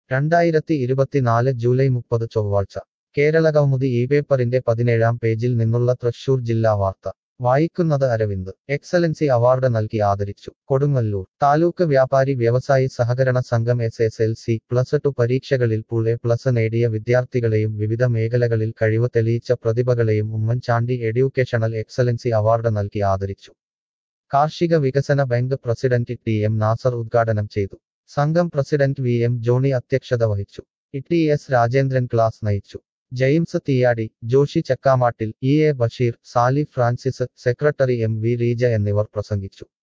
രണ്ടായിരത്തി ഇരുപത്തിനാല് ജൂലൈ മുപ്പത് ചൊവ്വാഴ്ച കേരളകൗമുദി ഈ പേപ്പറിന്റെ പതിനേഴാം പേജിൽ നിന്നുള്ള തൃശൂർ ജില്ലാ വാർത്ത വായിക്കുന്നത് അരവിന്ദ് എക്സലൻസി അവാർഡ് നൽകി ആദരിച്ചു കൊടുങ്ങല്ലൂർ താലൂക്ക് വ്യാപാരി വ്യവസായി സഹകരണ സംഘം S S L C plus two പരീക്ഷകളിൽ പൂൾ എ പ്ലസ് നേടിയ വിദ്യാർത്ഥികളെയും വിവിധ മേഖലകളിൽ കഴിവ് തെളിയിച്ച പ്രതിഭകളെയും ഉമ്മൻചാണ്ടി എഡ്യൂക്കേഷണൽ എക്സലൻസി അവാർഡ് നൽകി ആദരിച്ചു കാർഷിക വികസന bank president T M Nasar ഉദ്ഘാടനം ചെയ്തു സംഘം പ്രസിഡന്റ് വി എം ജോണി അധ്യക്ഷത വഹിച്ചു ടി എസ് രാജേന്ദ്രൻ ക്ലാസ് നയിച്ചു James Theeyadi Joshy Chakkamattil E A Basheer Sally Francis secretary M V Reeja എന്നിവർ പ്രസംഗിച്ചു